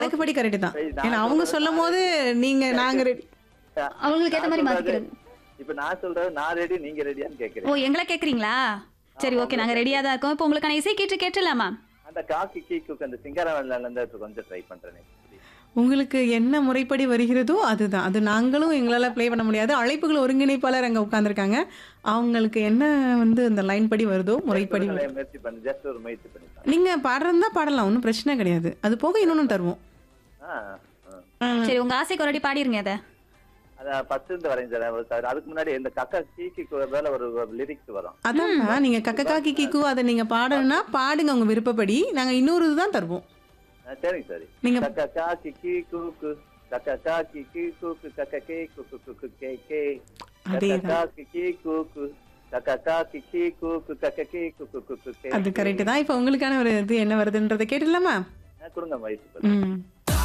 அதுக்குப்படி correct தான் சரி, நான் ஏன்னா அவங்க சொல்றது சொல்லும் போது நீங்க நாங்க ரெடி அவங்களுக்கு ஏத்த மாதிரி நான் மாத்திக்கிறது சொல்றது- இப்ப நான் சொல்றது நான் ரெடி நீங்க ரெடியான்னு ஓ கேக்குறேன் எங்களை கேக்குறீங்களா சரி ஓகே நாங்க ரெடியா தான் இருக்கோம் இப்போ உங்களுக்கான இசை கீற்று கேட்டுலாமா அந்த காக்கி கீக்கு அந்த சிங்கரவன்ல இருந்து இப்ப கொஞ்சம் ட்ரை பண்றேனே உங்களுக்கு என்ன முறைப்படி வருகிறதோ அதுதான் அது நாங்களும் எங்களால ப்ளே பண்ண முடியாது அழைப்புகள் ஒருங்கிணைப்பாளர் அங்க உட்கார்ந்திருக்காங்க அவங்களுக்கு என்ன வந்து அந்த லைன் படி வருதோ முறைப்படி ஒரு வரும். முயற்சி பண்ணி ஜஸ்ட் ஒரு முயற்சி பண்ணி நீங்க பாடுறதா பாடலாம் ஒன்றும் பிரச்சனை கிடையாது அது போக இன்னொன்னு தருவோம் ஆ ஆ. ஆ, சரி உங்க ஆசைக்கு ஒரு வாட்டி பாடிருங்க அத அதான் ஃபர்ஸ்ட் இருந்து வரைஞ்சேன் ஒரு தவிர அதுக்கு முன்னாடி இந்த கக்கா கீக்கு மேல ஒரு லிரிக்ஸ் வரும் அதான் நீங்க கக்கக்கா கிக்கிக்கு அதை நீங்க பாடணும்னா பாடுங்க உங்க விருப்பப்படி நாங்க இன்னொரு இதுதான் தருவோம் ஆ, சரிங்க சரி நீங்க- கக்கா காக்கி கீ கூக்கு கக்கா காக்கி கீ கூக்கு கக்கா கே குக்கு குக்கு கே கே கக்கா அதேதான். காக்கி கீ கூக்கு கக்கா காக்கி கீ கூக்கு கக்கா கே குக்கு குக்கு கே அது கரெக்ட் தான் இப்போ உங்களுக்கான ஒரு இது என்ன வருதுன்றதை கேட்டுடலாமா ஆ, கொடுங்க முயற்சி பண்ணி ம்